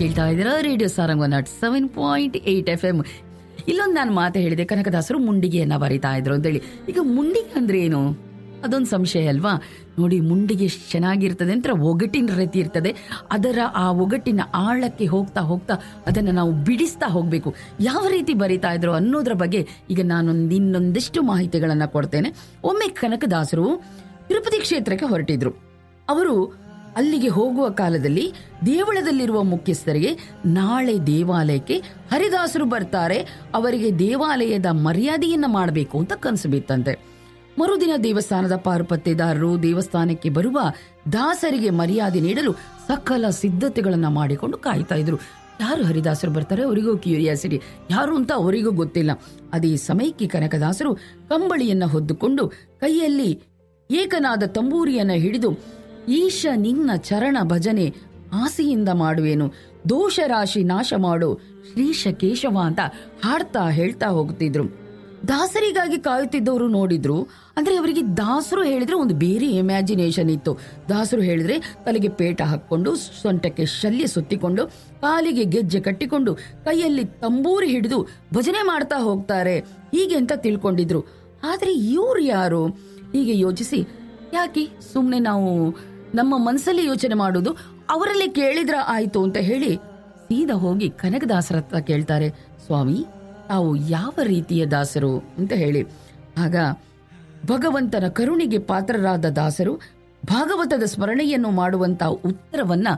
ಕೇಳ್ತಾ ಇದ್ದೀರಾ radio Sarang one nought seven point eight F M ಇಲ್ಲೊಂದು ನಾನು ಮಾತು ಹೇಳಿದೆ ಕನಕದಾಸರು ಮುಂಡಿಗೆಯನ್ನ ಬರಿತಾ ಇದ್ರು ಅಂತೇಳಿ ಈಗ ಮುಂಡಿಗೆ ಅಂದ್ರೆ ಏನು ಅದೊಂದು ಸಂಶಯ ಅಲ್ವಾ ನೋಡಿ ಮುಂಡಿಗೆ ಎಷ್ಟು ಚೆನ್ನಾಗಿರ್ತದೆ ಅಂತ ಒಗಟಿನ ರೀತಿ ಇರ್ತದೆ ಅದರ ಆ ಒಗಟಿನ ಆಳಕ್ಕೆ ಹೋಗ್ತಾ ಹೋಗ್ತಾ ಅದನ್ನ ನಾವು ಬಿಡಿಸ್ತಾ ಹೋಗ್ಬೇಕು ಯಾವ ರೀತಿ ಬರಿತಾ ಇದ್ರು ಅನ್ನೋದ್ರ ಬಗ್ಗೆ ಈಗ ನಾನೊಂದು ಇನ್ನೊಂದಿಷ್ಟು ಮಾಹಿತಿಗಳನ್ನ ಕೊಡ್ತೇನೆ ಒಮ್ಮೆ ಕನಕದಾಸರು ತಿರುಪತಿ ಕ್ಷೇತ್ರಕ್ಕೆ ಹೊರಟಿದ್ರು ಅವರು ಅಲ್ಲಿಗೆ ಹೋಗುವ ಕಾಲದಲ್ಲಿ ದೇವಳದಲ್ಲಿರುವ ಮುಖ್ಯಸ್ಥರಿಗೆ ನಾಳೆ ದೇವಾಲಯಕ್ಕೆ ಹರಿದಾಸರು ಬರ್ತಾರೆ ಅವರಿಗೆ ದೇವಾಲಯದ ಮರ್ಯಾದೆಯನ್ನ ಮಾಡಬೇಕು ಅಂತ ಕನಸು ಬಿತ್ತಂತೆ ಮರುದಿನ ದೇವಸ್ಥಾನದ ಪಾರುಪತ್ತೆದಾರರು ದೇವಸ್ಥಾನಕ್ಕೆ ಬರುವ ದಾಸರಿಗೆ ಮರ್ಯಾದೆ ನೀಡಲು ಸಕಲ ಸಿದ್ಧತೆಗಳನ್ನ ಮಾಡಿಕೊಂಡು ಕಾಯ್ತಾ ಇದ್ರು ಯಾರು ಹರಿದಾಸರು ಬರ್ತಾರೆ ಅವರಿಗೂ ಕ್ಯೂರಿಯಾಸಿಟಿ ಯಾರು ಅಂತ ಅವರಿಗೂ ಗೊತ್ತಿಲ್ಲ ಅದೇ ಸಮಯಕ್ಕೆ ಕನಕದಾಸರು ಕಂಬಳಿಯನ್ನ ಹೊದ್ದುಕೊಂಡು ಕೈಯಲ್ಲಿ ಏಕನಾದ ತಂಬೂರಿಯನ್ನ ಹಿಡಿದು ಈಶ ನಿನ್ನ ಚರಣ ಭಜನೆ ಆಸೆಯಿಂದ ಮಾಡುವೇನು ದೋಷ ರಾಶಿ ನಾಶ ಮಾಡು ಶ್ರೀಶ ಕೇಶವ ಅಂತ ಹಾಡ್ತಾ ಹೇಳ್ತಾ ಹೋಗ್ತಿದ್ರು ದಾಸರಿಗಾಗಿ ಕಾಯುತ್ತಿದ್ದವರು ನೋಡಿದ್ರು ಅಂದ್ರೆ ಅವರಿಗೆ ದಾಸರು ಹೇಳಿದ್ರೆ ಒಂದು ಬೇರೆ ಇಮ್ಯಾಜಿನೇಷನ್ ಇತ್ತು ದಾಸರು ಹೇಳಿದ್ರೆ ತಲೆಗೆ ಪೇಟ ಹಾಕೊಂಡು ಸೊಂಟಕ್ಕೆ ಶಲ್ಯ ಸುತ್ತಿಕೊಂಡು ಕಾಲಿಗೆ ಗೆಜ್ಜೆ ಕಟ್ಟಿಕೊಂಡು ಕೈಯಲ್ಲಿ ತಂಬೂರಿ ಹಿಡಿದು ಭಜನೆ ಮಾಡ್ತಾ ಹೋಗ್ತಾರೆ ಹೀಗೆ ಅಂತ ತಿಳ್ಕೊಂಡಿದ್ರು ಆದ್ರೆ ಇವ್ರು ಯಾರು ಹೀಗೆ ಯೋಚಿಸಿ ಯಾಕೆ ಸುಮ್ನೆ ನಾವು ನಮ್ಮ ಮನಸ್ಸಲ್ಲಿ ಯೋಚನೆ ಮಾಡುದು ಅವರಲ್ಲೇ ಕೇಳಿದ್ರ ಆಯ್ತು ಅಂತ ಹೇಳಿ ಸೀದಾ ಹೋಗಿ ಕನಕದಾಸರ ಹತ್ರ ಕೇಳ್ತಾರೆ ಸ್ವಾಮಿ ತಾವು ಯಾವ ರೀತಿಯ ದಾಸರು ಅಂತ ಹೇಳಿ ಆಗ ಭಗವಂತನ ಕರುಣಿಗೆ ಪಾತ್ರರಾದ ದಾಸರು ಭಾಗವತದ ಸ್ಮರಣೆಯನ್ನು ಮಾಡುವಂತ ಉತ್ತರವನ್ನ